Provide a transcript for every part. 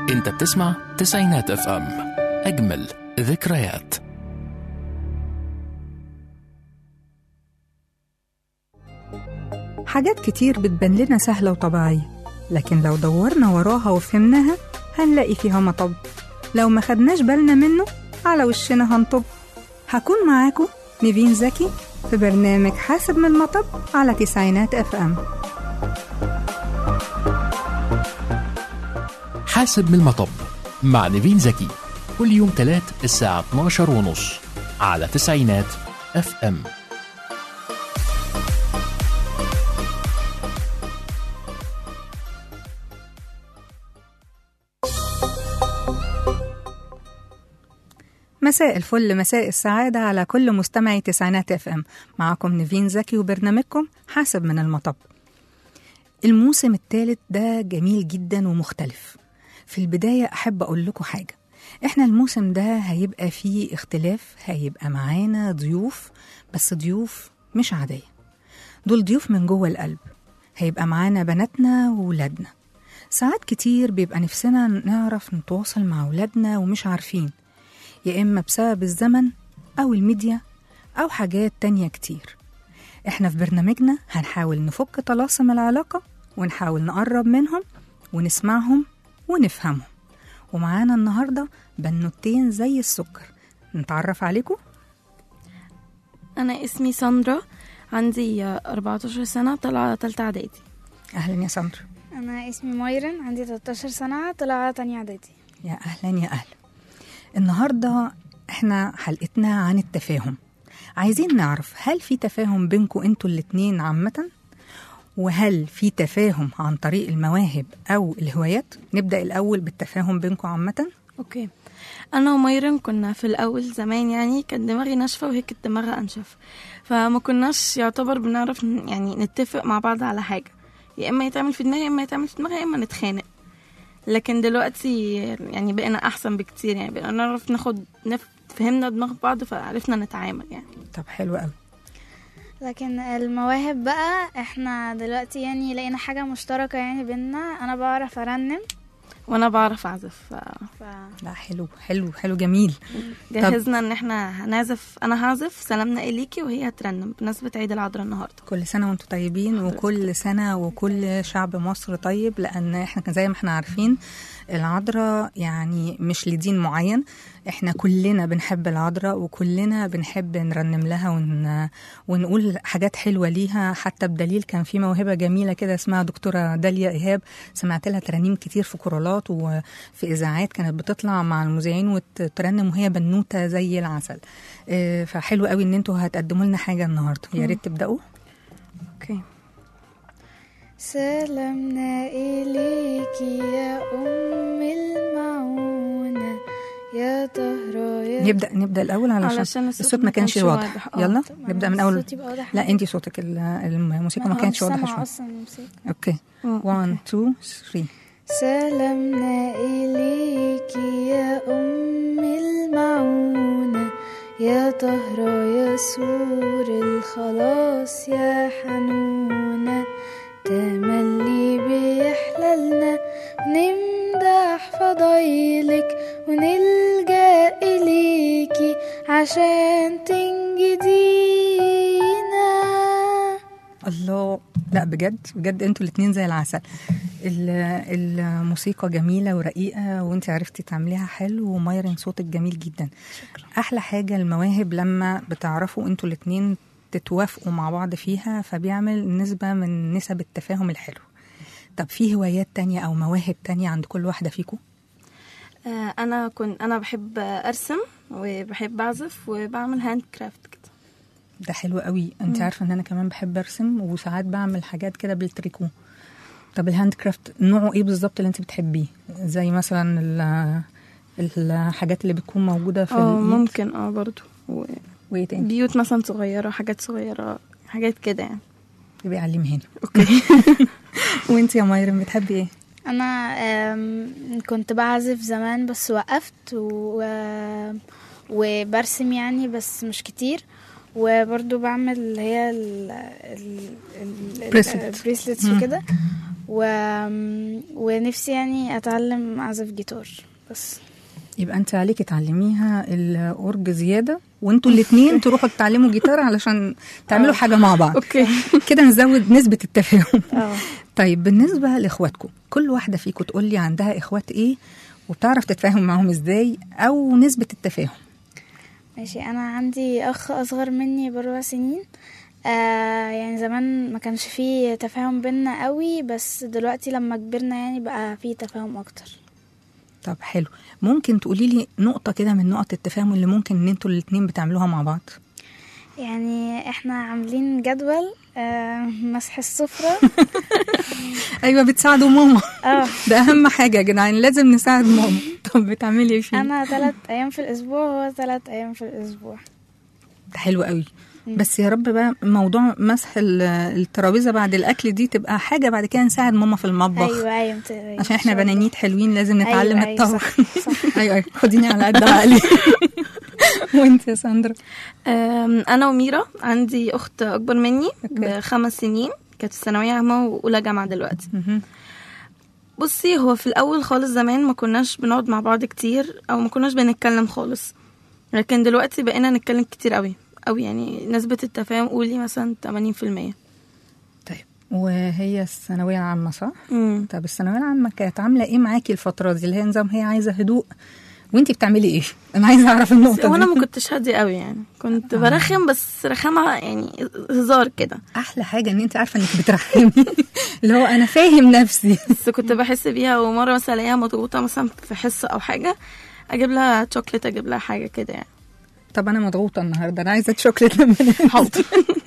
انت بتسمع تسعينات اف ام اجمل ذكريات حاجات كتير بتبان لنا سهلة وطبيعية لكن لو دورنا وراها وفهمناها هنلاقي فيها مطب لو ما خدناش بالنا منه على وشنا هنطب هكون معاكم نيفين زكي في برنامج حاسب من المطب على تسعينات اف ام حاسب من المطب مع نيفين زكي كل يوم تلات الساعة 12 ونص على تسعينات اف ام مساء الفل مساء السعادة على كل مستمعي تسعينات اف ام معكم نيفين زكي وبرنامجكم حاسب من المطب الموسم الثالث ده جميل جدا ومختلف في البداية أحب أقول لكم حاجة إحنا الموسم ده هيبقى فيه اختلاف هيبقى معانا ضيوف بس ضيوف مش عادية دول ضيوف من جوه القلب هيبقى معانا بناتنا وولادنا ساعات كتير بيبقى نفسنا نعرف نتواصل مع ولادنا ومش عارفين يا إما بسبب الزمن أو الميديا أو حاجات تانية كتير إحنا في برنامجنا هنحاول نفك طلاسم العلاقة ونحاول نقرب منهم ونسمعهم ونفهمهم ومعانا النهاردة بنوتين زي السكر نتعرف عليكم أنا اسمي ساندرا عندي 14 سنة طالعة تالتة إعدادي أهلا يا ساندرا انا اسمي مايرن عندي 13 سنه طالعه تانية اعدادي يا أهلا يا أهلا النهاردة إحنا حلقتنا عن التفاهم عايزين نعرف هل في تفاهم بينكم انتوا الاتنين عامة وهل في تفاهم عن طريق المواهب أو الهوايات نبدأ الأول بالتفاهم بينكم عامة أوكي أنا وميرن كنا في الأول زمان يعني كان دماغي ناشفة وهي كانت دماغها أنشف فما كناش يعتبر بنعرف ن- يعني نتفق مع بعض على حاجة يا إما يتعمل في دماغي يا إما يتعمل في دماغي يا إما نتخانق لكن دلوقتي يعني بقينا أحسن بكتير يعني بقينا نعرف ناخد نف... فهمنا دماغ بعض فعرفنا نتعامل يعني طب حلو قوي لكن المواهب بقى احنا دلوقتي يعني لقينا حاجه مشتركه يعني بينا انا بعرف ارنم وأنا بعرف أعزف ف... ف... لا حلو حلو حلو جميل جهزنا ان احنا هنعزف انا هعزف سلامنا اليكي وهي هترنم بمناسبه عيد العذراء النهارده كل سنة وانتم طيبين وكل سنة وكل شعب مصر طيب لأن احنا كان زي ما احنا عارفين العذراء يعني مش لدين معين احنا كلنا بنحب العذراء وكلنا بنحب نرنم لها ون... ونقول حاجات حلوة ليها حتى بدليل كان في موهبة جميلة كده اسمها دكتورة داليا إيهاب سمعت لها ترانيم كتير في كورالات وفي إذاعات كانت بتطلع مع المذيعين وترنم وهي بنوتة زي العسل اه، فحلو قوي ان انتوا هتقدموا لنا حاجة النهاردة يا ريت تبدأوا اوكي سلامنا إليكي يا أم المعونة يا طهرة يا نبدا نبدا الاول علشان, علشان الصوت الصوت ما ما كانش كانش واضح واضح. آه، يلا طب نبدا أنا من اول صوتي بقى واضح لا ليه؟ انت صوتك ال- الموسيقى ما أنا كانتش مش واضحه سامعة شويه أصلا الموسيقى اوكي 1 2 3 سلامنا إليكي يا أم المعونة يا طهرة يا سور الخلاص يا حنونة تملي بيحللنا نمدح فضايلك ونلجأ إليكي عشان تنجدينا الله لا بجد بجد انتوا الاثنين زي العسل ال- الموسيقى جميله ورقيقه وانت عرفتي تعمليها حلو ومايرن صوتك جميل جدا شكرا. احلى حاجه المواهب لما بتعرفوا انتوا الاثنين تتوافقوا مع بعض فيها فبيعمل نسبه من نسب التفاهم الحلو طب في هوايات تانية او مواهب تانية عند كل واحده فيكم آه انا كنت انا بحب ارسم وبحب اعزف وبعمل هاند كرافت كده ده حلو قوي انت عارفه ان انا كمان بحب ارسم وساعات بعمل حاجات كده بالتريكو طب الهاند كرافت نوعه ايه بالظبط اللي انت بتحبيه زي مثلا ال- الحاجات اللي بتكون موجوده في اه الايد ممكن اه برضو و- وايه تاني بيوت مثلا صغيره حاجات صغيره حاجات كده يعني يبقى علمي هنا اوكي وانت يا مايرن بتحبي ايه انا آم، كنت بعزف زمان بس وقفت و... وبرسم يعني بس مش كتير وبرضو بعمل اللي هي ال... ال... ال... Bracelet. البريسلتس مم. وكده و... ونفسي يعني اتعلم اعزف جيتار بس يبقى انت عليكي تعلميها الاورج زياده وانتوا الاثنين تروحوا تتعلموا جيتار علشان تعملوا حاجه مع بعض اوكي كده نزود نسبه التفاهم اه طيب بالنسبه لاخواتكم كل واحده فيكم تقول لي عندها اخوات ايه وبتعرف تتفاهم معاهم ازاي او نسبه التفاهم ماشي انا عندي اخ اصغر مني باربع سنين آه يعني زمان ما كانش فيه تفاهم بينا قوي بس دلوقتي لما كبرنا يعني بقى فيه تفاهم اكتر طب حلو ممكن تقولي لي نقطه كده من نقط التفاهم اللي ممكن ان انتوا الاثنين بتعملوها مع بعض يعني احنا عاملين جدول آه مسح السفرة ايوه بتساعدوا ماما اه ده اهم حاجه يا جدعان لازم نساعد ماما طب بتعملي ايه فيه انا ثلاث ايام في الاسبوع وهو ثلاث ايام في الاسبوع ده حلو قوي بس يا رب بقى موضوع مسح ال- الترابيزه بعد الاكل دي تبقى حاجه بعد كده نساعد ماما في المطبخ ايوه ايوه متقلقيش عشان احنا إن شاء الله. بنانيت حلوين لازم نتعلم أيوة، أيوة، الطبخ صح، صح. ايوه ايوه خديني على قد عقلي وانت يا ساندرا أم، انا وميرا عندي اخت اكبر مني أوكي. بخمس سنين كانت في ثانويه عامه واولى جامعه دلوقتي مهم. بصي هو في الاول خالص زمان ما كناش بنقعد مع بعض كتير او ما كناش بنتكلم خالص لكن دلوقتي بقينا نتكلم كتير قوي قوي يعني نسبة التفاهم قولي مثلا 80% طيب وهي الثانويه العامه صح امم طب الثانويه العامه كانت عامله ايه معاكي الفتره دي اللي هي نظام هي عايزه هدوء وانت بتعملي ايه انا عايزه اعرف النقطه وانا دي ما كنتش هادية قوي يعني كنت برخم بس رخامة يعني هزار كده احلى حاجه ان انت عارفه انك بترحمي اللي هو انا فاهم نفسي بس كنت بحس بيها ومرة مثلا الاقيها مضغوطة مثلا في حصة او حاجة اجيب لها شوكليت اجيب لها حاجة كده يعني طب انا مضغوطه النهارده انا عايزه شوكليت لما ننزل. حاضر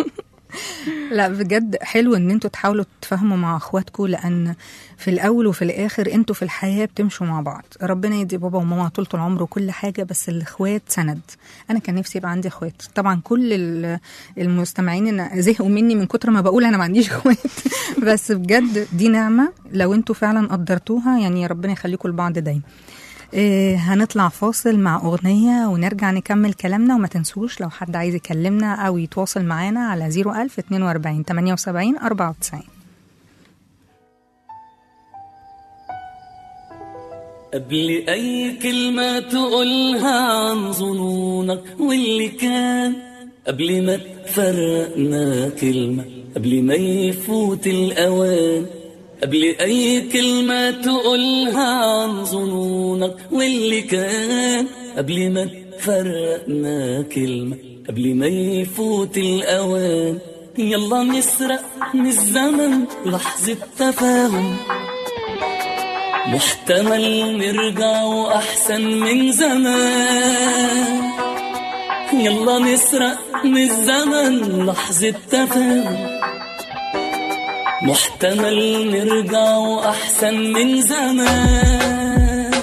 لا بجد حلو ان انتوا تحاولوا تتفاهموا مع اخواتكم لان في الاول وفي الاخر انتوا في الحياه بتمشوا مع بعض ربنا يدي بابا وماما طول العمر وكل حاجه بس الاخوات سند انا كان نفسي يبقى عندي اخوات طبعا كل ال- المستمعين ان زهقوا مني من كتر ما بقول انا ما عنديش اخوات بس بجد دي نعمه لو انتوا فعلا قدرتوها يعني ربنا يخليكم لبعض دايما إيه هنطلع فاصل مع أغنية ونرجع نكمل كلامنا وما تنسوش لو حد عايز يكلمنا أو يتواصل معانا على 01000 42 78 94 قبل أي كلمة تقولها عن ظنونك واللي كان قبل ما تفرقنا كلمة قبل ما يفوت الأوان قبل أي كلمة تقولها عن ظنونك واللي كان قبل ما تفرقنا كلمة قبل ما يفوت الأوان يلا نسرق من الزمن لحظة تفاهم محتمل نرجع وأحسن من زمان يلا نسرق من الزمن لحظة تفاهم محتمل نرجع وأحسن من زمان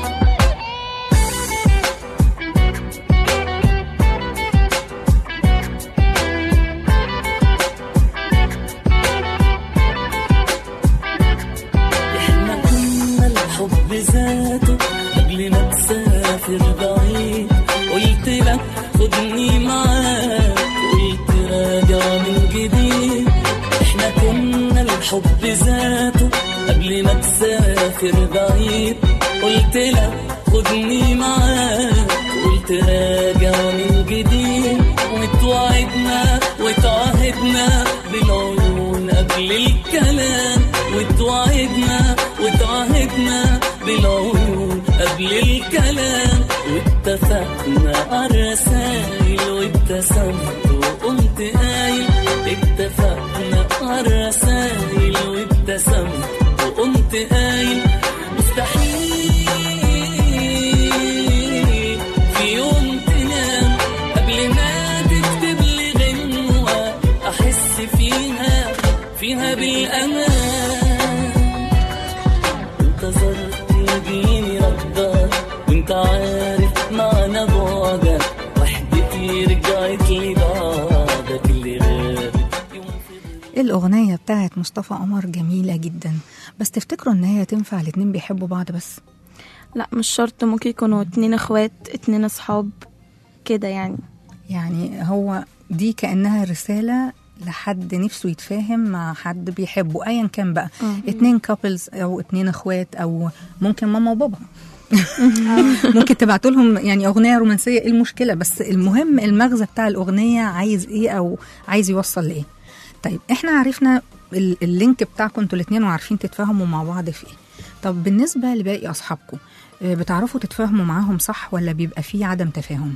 احنا كنا الحب ذاته قبل ما تسافر بعيد قلت لك خدني معاك قلت راجع من جديد احنا كنا الحب ذاته قبل ما تسافر بعيد قلت لك خدني معاك قلت راجع من جديد وتوعدنا وتعهدنا بالعيون قبل الكلام وتوعدنا وتعهدنا بالعيون قبل الكلام واتفقنا على الرسايل وابتسمت وقمت قايل اتفقنا على الرسايل وابتسمت وقمت قايل مستحيل في يوم تنام قبل ما تكتب لي غنوة أحس فيها فيها بالأمان انتظرت يجيني ردك وانت عارف معنى بعدك وحدتي رجعت لي بعدك اللي غابت يوم في الأغنية بتاعت مصطفى قمر جميلة جدا بس تفتكروا إن هي تنفع الاتنين بيحبوا بعض بس لا مش شرط ممكن يكونوا اتنين اخوات اتنين اصحاب كده يعني يعني هو دي كأنها رسالة لحد نفسه يتفاهم مع حد بيحبه ايا كان بقى آه. اتنين كابلز او اتنين اخوات او ممكن ماما وبابا ممكن تبعتوا لهم يعني اغنيه رومانسيه ايه المشكله بس المهم المغزى بتاع الاغنيه عايز ايه او عايز يوصل لايه طيب احنا عرفنا ال- اللينك بتاعكم انتوا الاثنين وعارفين تتفاهموا مع بعض في ايه طب بالنسبه لباقي اصحابكم آه، بتعرفوا تتفاهموا معاهم صح ولا بيبقى فيه عدم تفاهم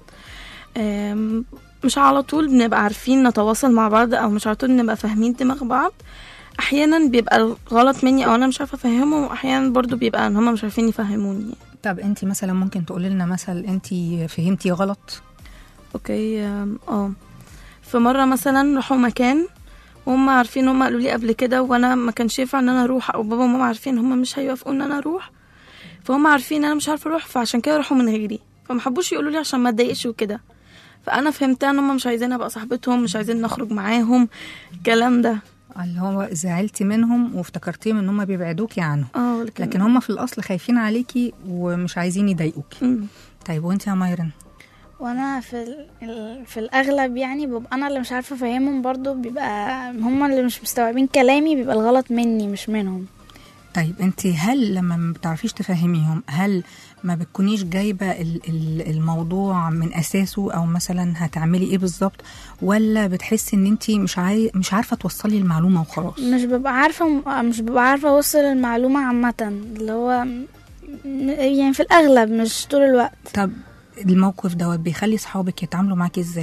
آم، مش على طول بنبقى عارفين نتواصل مع بعض او مش على طول بنبقى فاهمين دماغ بعض احيانا بيبقى الغلط مني او انا مش عارفه افهمهم واحيانا برضو بيبقى ان هم مش عارفين يفهموني طب انت مثلا ممكن تقولي لنا مثل انت فهمتي غلط اوكي آم، اه في مره مثلا راحوا مكان وهم عارفين هم قالوا لي قبل كده وانا ما كانش ينفع ان انا اروح او بابا وماما عارفين هم مش هيوافقوا ان انا اروح فهم عارفين ان انا مش عارفه اروح فعشان كده راحوا من غيري فما حبوش يقولوا لي عشان ما اتضايقش وكده فانا فهمتها ان هم مش عايزين ابقى صاحبتهم مش عايزين نخرج معاهم الكلام ده اللي هو زعلتي منهم وافتكرتيهم ان هم بيبعدوكي عنهم اه لكن, لكن هم في الاصل خايفين عليكي ومش عايزين يضايقوكي مم. طيب وانت يا مايرن وانا في ال- ال- في الاغلب يعني ببقى انا اللي مش عارفه افهمهم برضو بيبقى هما اللي مش مستوعبين كلامي بيبقى الغلط مني مش منهم طيب انت هل لما ما بتعرفيش تفهميهم هل ما بتكونيش جايبه ال- ال- الموضوع من اساسه او مثلا هتعملي ايه بالظبط ولا بتحسي ان انت مش عاي... مش عارفه توصلي المعلومه وخلاص مش ببقى عارفه مش ببقى عارفه اوصل المعلومه عامه اللي هو م- يعني في الاغلب مش طول الوقت طب الموقف دوت بيخلي صحابك يتعاملوا معاكي ازاي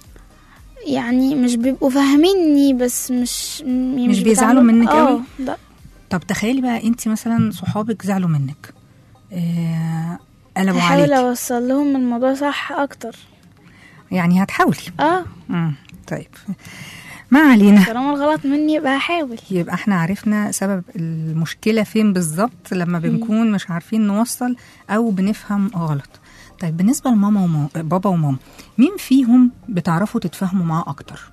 يعني مش بيبقوا فاهميني بس مش م- مش بيزعلوا بيتعاملوا- منك اه قوي؟ لا طب تخيلي بقى انت مثلا صحابك زعلوا منك اه... قلبوا هحاول عليكي اوصل لهم الموضوع صح اكتر يعني هتحاولي اه مم. طيب ما علينا طالما الغلط مني يبقى هحاول يبقى احنا عرفنا سبب المشكلة فين بالظبط لما بنكون مش عارفين نوصل أو بنفهم غلط طيب بالنسبة لماما وماما بابا وماما مين فيهم بتعرفوا تتفاهموا معاه أكتر؟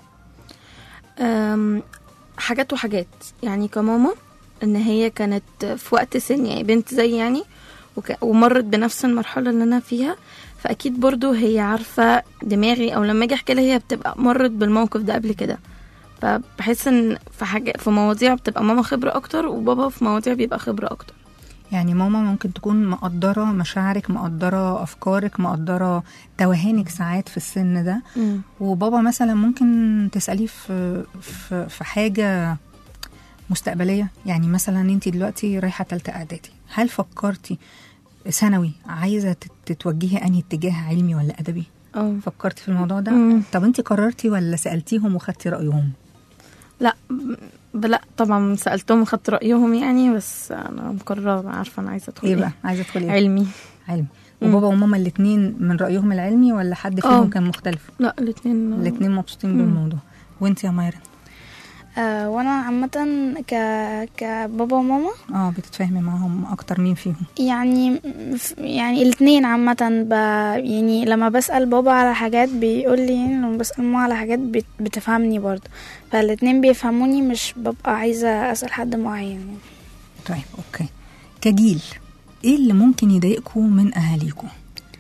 أم، حاجات وحاجات يعني كماما ان هي كانت في وقت سن يعني بنت زي يعني وك... ومرت بنفس المرحله اللي انا فيها فاكيد برضو هي عارفه دماغي او لما اجي احكي لها هي بتبقى مرت بالموقف ده قبل كده فبحس ان في حاجه في مواضيع بتبقى ماما خبره اكتر وبابا في مواضيع بيبقى خبره اكتر يعني ماما ممكن تكون مقدرة مشاعرك مقدرة أفكارك مقدرة توهانك ساعات في السن ده وبابا مثلا ممكن تسأليه في, في, في حاجة مستقبلية يعني مثلا انت دلوقتي رايحة تالتة اعدادي هل فكرتي ثانوي عايزة تت- تتوجهي انهي اتجاه علمي ولا ادبي اه فكرتي في الموضوع ده مم. طب انت قررتي ولا سألتيهم وخدتي رأيهم لا ب- لا طبعا سالتهم وخدت رايهم يعني بس انا مقرره عارفه انا عايزه ادخل ايه ايه بقى عايزة تدخلي ايه علمي علمي مم. وبابا وماما الاتنين من رأيهم العلمي ولا حد فيهم اه. كان مختلف لا الاثنين الاتنين مبسوطين مم. بالموضوع وانت يا مايرا آه وانا عامه ك كبابا وماما اه بتتفاهمي معاهم اكتر مين فيهم يعني ف- يعني الاثنين عامة ب... يعني لما بسأل بابا على حاجات بيقول لي يعني لما بسأل ماما على حاجات بت... بتفهمني برضه فالاتنين بيفهموني مش ببقى عايزة أسأل حد معين يعني. طيب اوكي كجيل ايه اللي ممكن يضايقكم من اهاليكم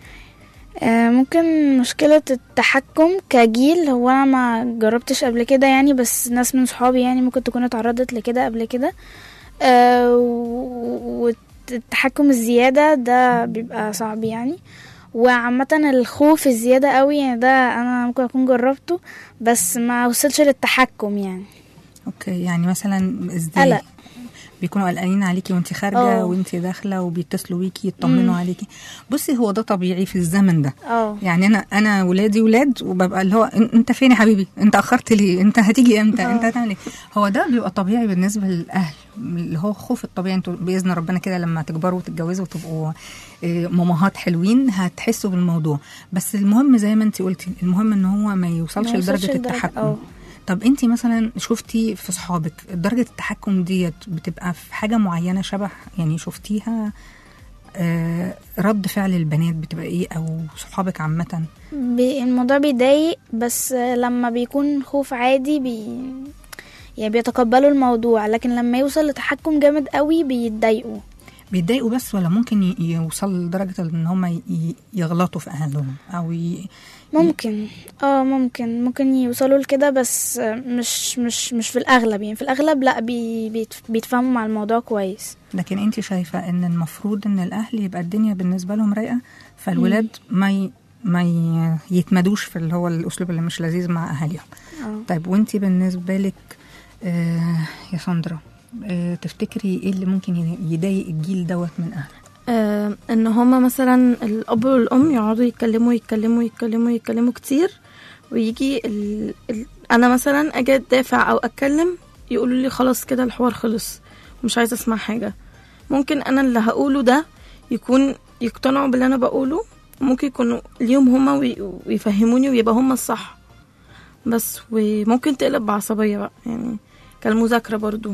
آه ممكن مشكلة التحكم كجيل هو أنا ما جربتش قبل كده يعني بس ناس من صحابي يعني ممكن تكون اتعرضت لكده قبل كده آه و- والتحكم الزيادة ده بيبقى صعب يعني وعامة الخوف الزيادة قوي يعني ده أنا ممكن أكون جربته بس ما وصلش للتحكم يعني اوكي يعني مثلا ازاي قلق. بيكونوا قلقانين عليكي وانت خارجه اه. وانت داخله وبيتصلوا بيكي يطمنوا مم. عليكي بصي هو ده طبيعي في الزمن ده اه يعني انا انا ولادي ولاد وببقى اللي هو "إن- انت فين يا حبيبي انت اخرت ليه انت هتيجي امتى اه. انت هتعمل ايه هو ده بيبقى طبيعي بالنسبه للاهل اللي هو خوف الطبيعي انتوا باذن ربنا كده لما تكبروا وتتجوزوا وتبقوا إيه، مامهات حلوين هتحسوا بالموضوع بس المهم زي ما انت قلتي المهم ان هو ما يوصلش ما يوصلش لدرجه لدرجة- التحكم اه. طب انت مثلا شفتي في صحابك درجه التحكم ديت بتبقى في حاجه معينه شبه يعني شفتيها آه رد فعل البنات بتبقى ايه او صحابك عامه بي الموضوع بيضايق بس لما بيكون خوف عادي بي يعني بيتقبلوا الموضوع لكن لما يوصل لتحكم جامد قوي بيتضايقوا بيتضايقوا بس ولا ممكن ي- يوصل لدرجه ان هم ي- ي- يغلطوا في اهلهم او ي... ممكن اه ممكن ممكن يوصلوا لكده بس آه، مش مش مش في الاغلب يعني في الاغلب لا بي بيت- بيتفاهموا مع الموضوع كويس لكن انت شايفه ان المفروض ان الاهل يبقى الدنيا بالنسبه لهم رايقه فالولاد ما ي... ما ي... يتمدوش في اللي هو الاسلوب اللي مش لذيذ مع اهاليهم اه طيب وانت بالنسبه لك آه يا ساندرا آه تفتكري ايه اللي ممكن ي- يضايق الجيل دوت من اهله آه ان هما مثلا الاب والام يقعدوا يتكلموا يتكلموا يتكلموا يتكلموا كتير ويجي ال... ال... انا مثلا اجي ادافع او اتكلم يقولوا لي خلاص كده الحوار خلص مش عايزه اسمع حاجه ممكن انا اللي هقوله ده يكون يقتنعوا باللي انا بقوله ممكن يكونوا ليهم هما وي... ويفهموني ويبقى هما الصح بس وممكن تقلب بعصبيه بقى يعني كالمذاكره برضو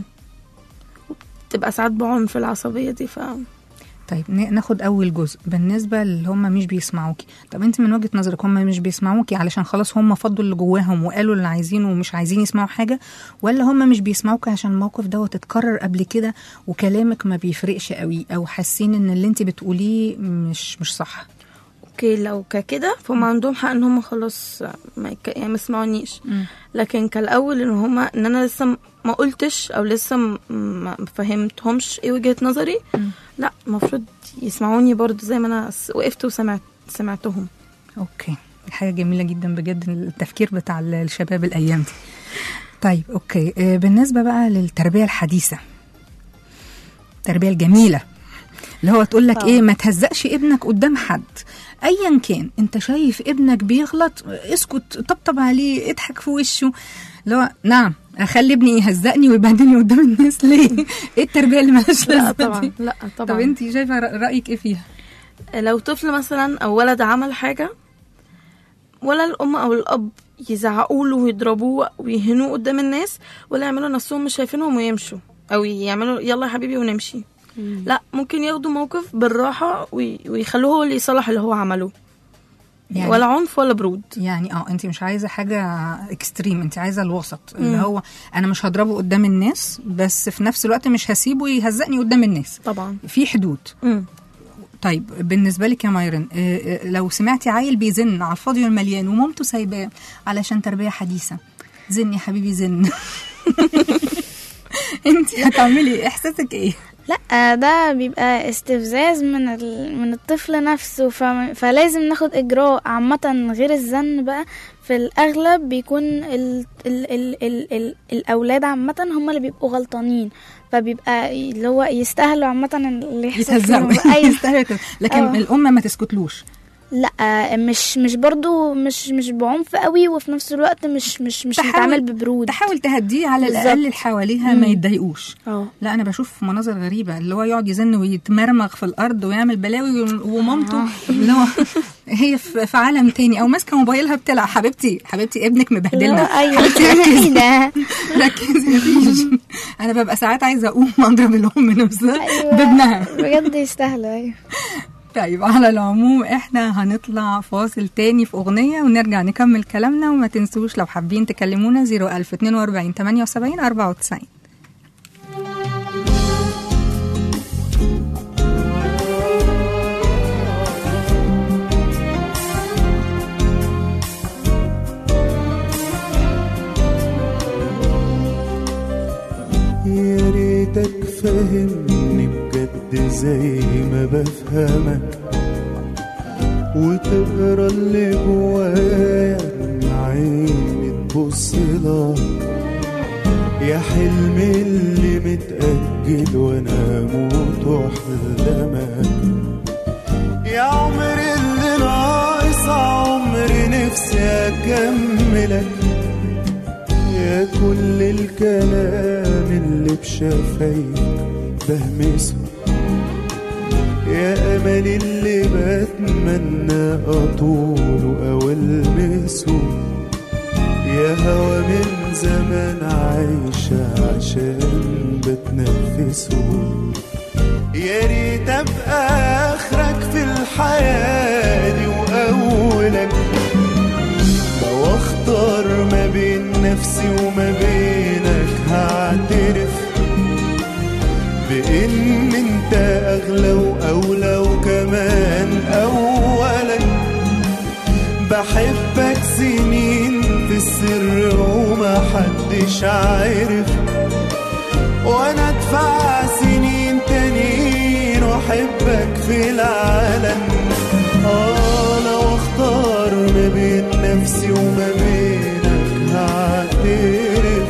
تبقى ساعات بعنف العصبيه دي ف طيب ن- ناخد اول جزء بالنسبه اللي هم مش بيسمعوكي طب انت من وجهه نظرك هم مش بيسمعوكي علشان خلاص هم فضوا اللي جواهم وقالوا اللي عايزينه ومش عايزين يسمعوا حاجه ولا هم مش بيسمعوكي عشان الموقف دوت اتكرر قبل كده وكلامك ما بيفرقش قوي او حاسين ان اللي انت بتقوليه مش مش صح اوكي لو ككده فهم عندهم حق ان هم خلاص ما يك... يعني ما يسمعونيش لكن كالاول ان هم ان انا لسه م- ما قلتش او لسه م- ما فهمتهمش ايه وجهه نظري لا المفروض يسمعوني برضو زي ما انا س- وقفت وسمعت سمعتهم اوكي دي حاجه جميله جدا بجد التفكير بتاع ال- الشباب الايام دي طيب اوكي آه، بالنسبه بقى للتربيه الحديثه التربيه الجميله اللي هو تقول لك آه. ايه ما تهزقش ابنك قدام حد ايا كان انت شايف ابنك بيغلط اسكت طبطب عليه اضحك في وشه اللي هو نعم اخلي ابني يهزقني ويبهدلني قدام الناس ليه ايه التربيه اللي مالهاش لا لازمه طبعا دي؟ لا طب طبعا انت شايفه رأ- رايك ايه فيها لو طفل مثلا او ولد عمل حاجه ولا الام او الاب يزعقوا له ويضربوه ويهنوه قدام الناس ولا يعملوا نفسهم مش شايفينهم ويمشوا او يعملوا يلا يا حبيبي ونمشي لا ممكن ياخدوا موقف بالراحه وي- ويخلوه هو اللي يصلح اللي هو عمله يعني- ولا عنف ولا برود يعني اه انت مش عايزه حاجه اكستريم انت عايزه الوسط اللي هو انا مش هضربه قدام الناس بس في نفس الوقت مش هسيبه يهزقني قدام الناس طبعا في حدود مم. طيب بالنسبه لك يا مايرن آه، آه، لو سمعتي عيل بيزن على الفاضي والمليان ومامته سايباه علشان تربيه حديثه زن يا حبيبي زن انت هتعملي إيه؟ احساسك ايه لا ده بيبقى استفزاز من ال... من الطفل نفسه ف... فلازم ناخد اجراء عامه غير الزن بقى في الاغلب بيكون ال... ال... ال... ال... ال... الاولاد عامه هم اللي بيبقوا غلطانين فبيبقى اللي هو يستاهلوا عامه اللي يحصل فيهم يتهزقوا ايوه يستاهل لكن آه. الام ما تسكتلوش لا مش مش برضو مش مش بعنف قوي وفي نفس الوقت مش مش مش تحاول- متعامل ببرود تحاول تهديه على بالظبط. الاقل اللي حواليها ما مم. يتضايقوش اه لا انا بشوف مناظر غريبه اللي هو يقعد يزن ويتمرمغ في الارض ويعمل بلاوي ومامته اللي هو هي في في عالم تاني او ماسكه موبايلها بتلعب حبيبتي حبيبتي ابنك مبهدلنا لا، ايوه حبيبتي ركزي ده ركزي مفيش انا ببقى ساعات عايزه اقوم اضرب الام نفسها أيوة. بابنها بجد يستاهلوا ايوه طيب على العموم احنا هنطلع فاصل تاني في اغنيه ونرجع نكمل كلامنا وما تنسوش لو حابين تكلمونا 01042 78 94 يا ريتك فهمني بجد زي ما بفهمك وتقرا اللي جوايا من عيني تبص لك يا حلمي اللي متأجل وانا اموت واحلمك يا عمر اللي ناقص عمري نفسي اكملك يا كل الكلام اللي بشفايفك بهمسه يا امل اللي بتمنى اطوله او المسه يا هوا من زمان عايشة عشان بتنفسه يا ريت ابقى اخرك في الحياة دي واولك لو اختار ما بين نفسي وما بينك هعترف بان انت أغلى وأولى وكمان أولا بحبك سنين في السر ومحدش عارف وانا ادفع سنين تانيين واحبك في العالم اه لو اختار ما بين نفسي وما بينك هعترف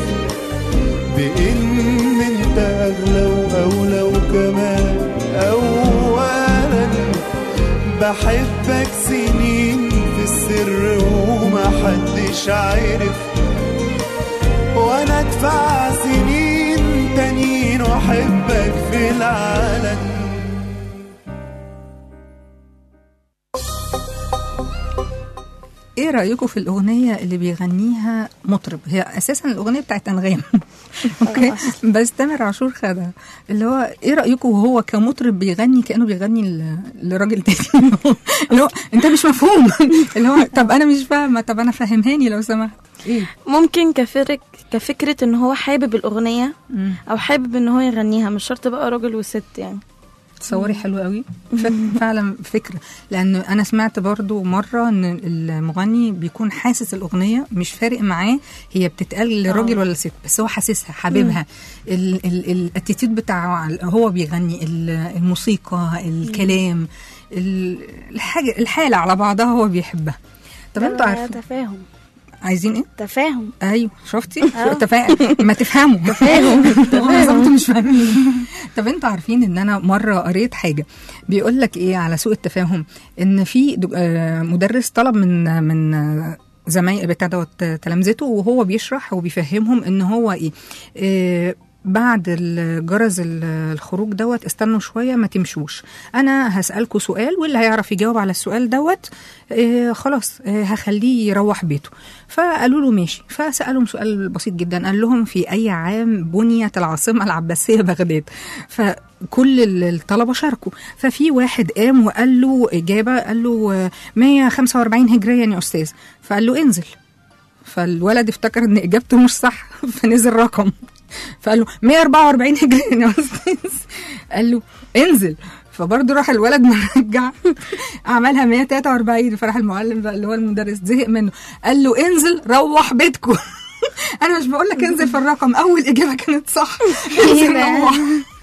بان انت اغلى واولى وكمان اولا بحبك سنين في السر ومحدش عارف وانا ادفع سنين تانيين واحبك في العالم ايه رايكم في الاغنيه اللي بيغنيها مطرب هي اساسا الاغنيه بتاعت انغام اوكي بس تامر عاشور خدها اللي هو ايه رايكم وهو كمطرب بيغني كانه بيغني ل- لراجل تاني اللي هو انت مش مفهوم اللي هو طب انا مش فاهمه طب انا فهمهاني لو سمحت ايه ممكن كفرق كفكرة ان هو حابب الأغنية مم. أو حابب ان هو يغنيها مش شرط بقى راجل وست يعني تصوري حلو قوي ف- فعلا فكره لان انا سمعت برضو مره ان المغني بيكون حاسس الاغنيه مش فارق معاه هي بتتقال لراجل آه. ولا ست بس هو حاسسها حاببها ال- ال- الاتيتيود بتاعه على- هو بيغني ال- الموسيقى الكلام ال- الحاجه الحاله على بعضها هو بيحبها طب ده انتوا عارفين تفاهم عايزين ايه تفاهم ايوه شفتي آه. تفاهم ما تفهموا تفاهم بالظبط مش فاهمين طب انتوا عارفين ان انا مره قريت حاجه بيقول لك ايه على سوء التفاهم ان في دك- آه، مدرس طلب من من آه، زمايل بتاع دوت آه، تلامذته وهو بيشرح وبيفهمهم ان هو ايه آه، بعد الجرس ال- الخروج دوت استنوا شويه ما تمشوش انا هسالكوا سؤال واللي هيعرف يجاوب على السؤال دوت آه خلاص آه هخليه يروح بيته فقالوا له ماشي فسالهم سؤال بسيط جدا قال لهم في اي عام بنيت العاصمه العباسيه بغداد فكل ال- الطلبه شاركوا ففي واحد قام وقال له اجابه قال له آه، 145 هجريا يا استاذ فقال له انزل فالولد افتكر ان اجابته مش صح فنزل رقم فقال له 144 هجريا يا استاذ قال له انزل فبرضه راح الولد مرجع عملها 143 فراح المعلم بقى اللي هو المدرس زهق منه قال له انزل روح بيتكم انا مش بقول لك انزل في الرقم اول اجابه كانت صح انزل روح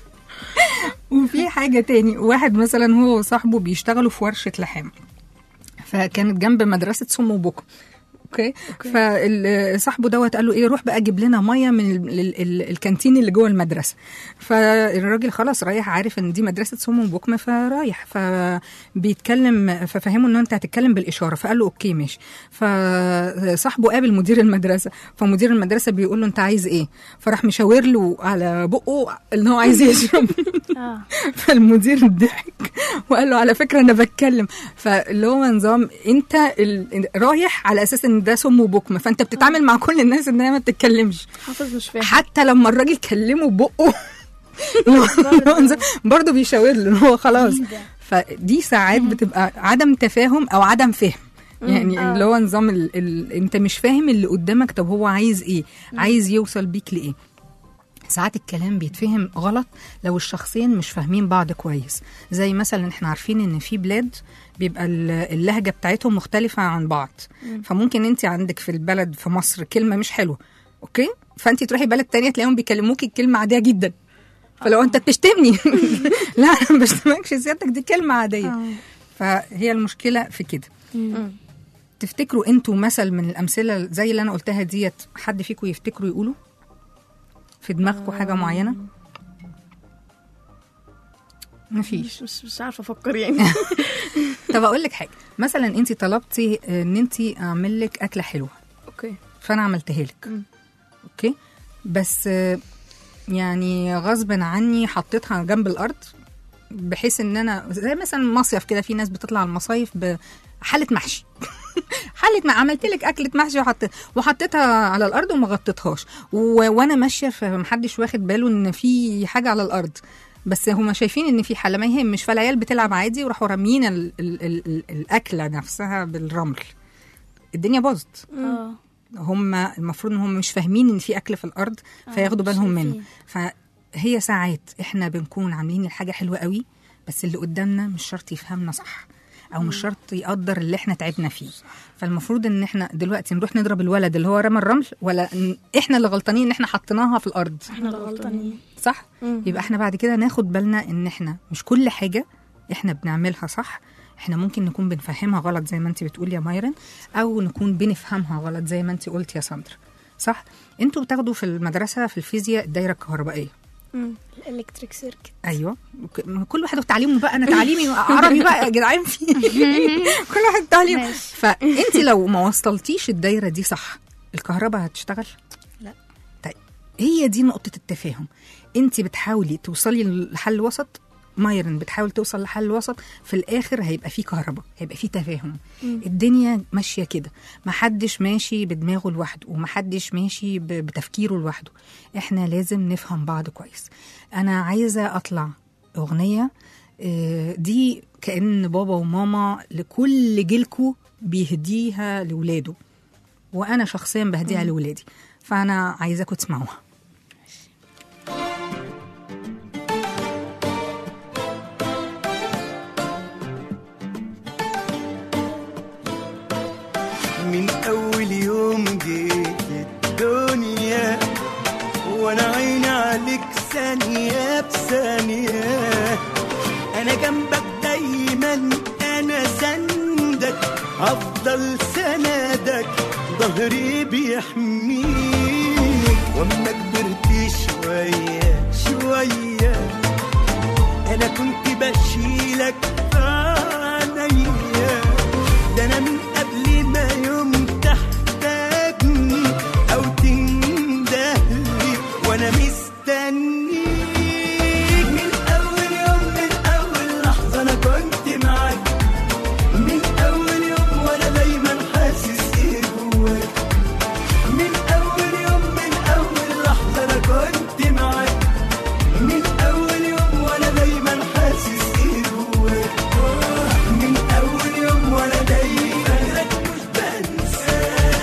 وفي حاجه تاني واحد مثلا هو وصاحبه بيشتغلوا في ورشه لحام فكانت جنب مدرسه سمو بكم اوكي فصاحبه دوت قال له ايه روح بقى جيب لنا ميه من ال ال ال الكانتين اللي جوه المدرسه فالراجل خلاص رايح عارف ان دي مدرسه سمو بكم فرايح فبيتكلم ففهمه ان انت هتتكلم بالاشاره فقال له اوكي ماشي فصاحبه قابل مدير المدرسه فمدير المدرسه بيقول له انت عايز ايه فراح مشاور له على بقه ان هو عايز يشرب اه فالمدير ضحك وقال له على فكره انا بتكلم فاللي هو نظام انت ال... رايح على اساس ان ده سم وبكمه فانت بتتعامل مع كل الناس ان هي ما بتتكلمش حافظ مش فاهم حتى لما الراجل كلمه ببقه برضه بيشاور له ان هو خلاص فدي ساعات بتبقى عدم تفاهم او عدم فهم يعني آه. اللي هو نظام ال... ال... انت مش فاهم اللي قدامك طب هو عايز ايه عايز يوصل بيك لايه ساعات الكلام بيتفهم غلط لو الشخصين مش فاهمين بعض كويس زي مثلا احنا عارفين ان في بلاد بيبقى ال- اللهجه بتاعتهم مختلفه عن بعض فممكن انت عندك في البلد في مصر كلمه مش حلوه اوكي فانت تروحي بلد تانية تلاقيهم بيكلموكي الكلمه عاديه جدا فلو انت بتشتمني لا انا ما بشتمكش سيادتك دي كلمه عاديه فهي المشكله في كده تفتكروا انتوا مثل من الامثله زي اللي انا قلتها ديت حد فيكم يفتكروا يقولوا في دماغكم حاجه معينه مفيش مش مش, مش عارفه افكر يعني طب اقول لك حاجه مثلا انت طلبتي ان انت اعمل لك اكله حلوه اوكي فانا عملتها لك مم. اوكي بس آه، يعني غصب عني حطيتها جنب الارض بحيث ان انا زي مثلا مصيف كده في ناس بتطلع المصايف بحله محشي حله ما عملت لك اكله محشي وحطيت وحطيتها على الارض وما غطيتهاش و... وانا ماشيه فمحدش واخد باله ان في حاجه على الارض بس هما شايفين ان في حله ما يهمش فالعيال بتلعب عادي وراحوا رامين ال... ال... ال... ال... الاكله نفسها بالرمل الدنيا باظت اه هم المفروض ان هم مش فاهمين ان في اكل في الارض فياخدوا مش بالهم منه شايفين. فهي ساعات احنا بنكون عاملين الحاجه حلوه قوي بس اللي قدامنا مش شرط يفهمنا صح او مش شرط يقدر اللي احنا تعبنا فيه فالمفروض ان احنا دلوقتي نروح نضرب الولد اللي هو رمى الرمل ولا ن- احنا اللي غلطانين ان احنا حطيناها في الارض احنا اللي غلطانين صح مم. يبقى احنا بعد كده ناخد بالنا ان احنا مش كل حاجه احنا بنعملها صح احنا ممكن نكون بنفهمها غلط زي ما انت بتقولي يا مايرن او نكون بنفهمها غلط زي ما انت قلت يا ساندرا صح انتوا بتاخدوا في المدرسه في الفيزياء الدايره الكهربائيه مم. الالكتريك سيركت ايوه ك- كل واحد وتعليمه بقى انا تعليمي عربي بقى يا جدعان في كل واحد تعليم ماشي. فانت لو ما وصلتيش الدايره دي صح الكهرباء هتشتغل لا. طيب هي دي نقطه التفاهم انت بتحاولي توصلي لحل وسط مايرن بتحاول توصل لحل وسط في الاخر هيبقى في كهرباء هيبقى في تفاهم الدنيا ماشيه كده محدش ماشي بدماغه لوحده ومحدش ماشي ب- بتفكيره لوحده احنا لازم نفهم بعض كويس انا عايزه اطلع اغنيه آه، دي كأن بابا وماما لكل جيلكو بيهديها لولاده وانا شخصيا بهديها لولادي فانا عايزاكم تسمعوها من أول يوم جيت الدنيا وأنا عيني عليك ثانية بثانية أنا جنبك دايما أنا سندك هفضل سندك ظهري بيحميك وأما كبرت شوية شوية انا كنت بشيلك عليا ده انا من قبل ما يوم تحتاجني او تندهلي وانا مستنيك من اول يوم من اول لحظه انا كنت معاك من اول يوم وانا دايما حاسس ايه جواك من اول يوم من اول لحظه انا كنت معاك من اول يوم وانا دايما حاسس ايه جواك من اول يوم وانا دايما مش بنساك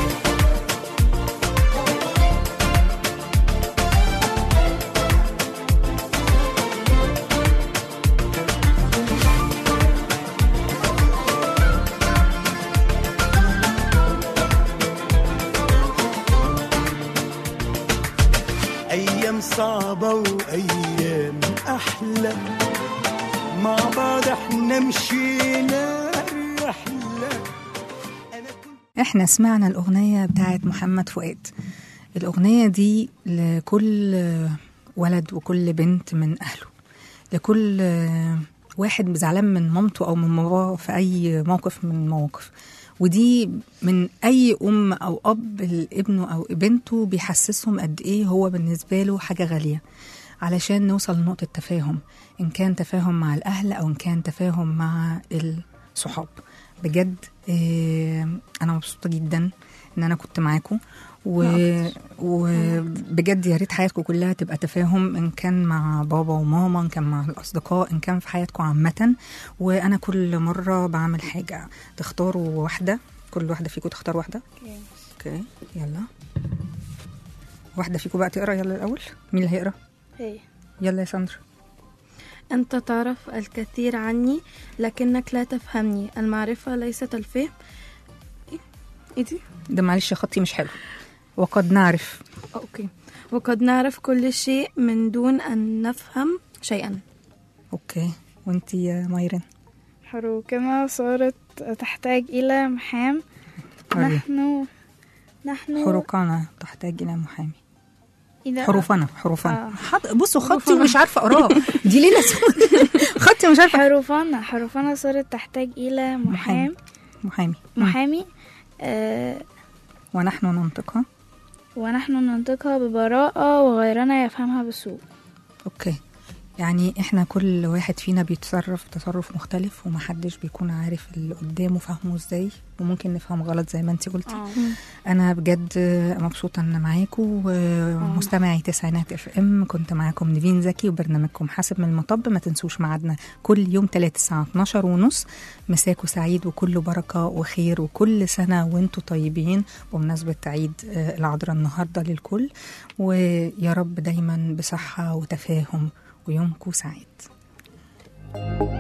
ايام صعبه وايام احلى مع بعض احنا مشينا الرحله انا كنت احنا سمعنا الأغنية بتاعت محمد فؤاد الأغنية دي لكل ولد وكل بنت من أهله لكل واحد زعلان من مامته أو من باباه في أي موقف من المواقف ودي من أي أم أو أب لابنه أو بنته بيحسسهم قد إيه هو بالنسبة له حاجة غالية علشان نوصل لنقطة تفاهم إن كان تفاهم مع الأهل أو إن كان تفاهم مع الصحاب بجد آه، أنا مبسوطة جدا إن أنا كنت معاكم و... وبجد يا ريت حياتكم كلها تبقى تفاهم ان كان مع بابا وماما ان كان مع الاصدقاء ان كان في حياتكم عامه وانا كل مره بعمل حاجه تختاروا واحده كل واحده فيكم تختار واحده اوكي يلا واحده فيكم بقى تقرا يلا الاول مين اللي هيقرا هي يلا يا ساندرا أنت تعرف الكثير عني لكنك لا تفهمني المعرفة ليست الفهم إيه؟ إيه دي؟ ده معلش خطي مش حلو وقد نعرف أوكي وقد نعرف كل شيء من دون أن نفهم شيئا اوكي وانتي يا مايرن حروكنا صارت تحتاج إلى محام قري. نحن نحن حروقنا تحتاج الى محامي إذا حروفنا حروفنا آه. حط بصوا خطي مش عارفه اقراه دي ليله سودة. خطي مش عارفه حروفنا حروفنا صارت تحتاج إلى محام محامي مم. محامي آه ونحن ننطقها ونحن ننطقها ببراءة وغيرنا يفهمها بسوء اوكي يعني احنا كل واحد فينا بيتصرف تصرف مختلف ومحدش بيكون عارف اللي قدامه فاهمه ازاي وممكن نفهم غلط زي ما انت قلتي انا بجد مبسوطه ان معاكم ومستمعي تسعينات اف ام كنت معاكم نيفين زكي وبرنامجكم حاسب من المطب ما تنسوش ميعادنا كل يوم 3 الساعه 12 ونص مساكوا سعيد وكله بركه وخير وكل سنه وانتم طيبين بمناسبه عيد آه، العذراء النهارده للكل ويا رب دايما بصحه وتفاهم ويومكم سعيد الحب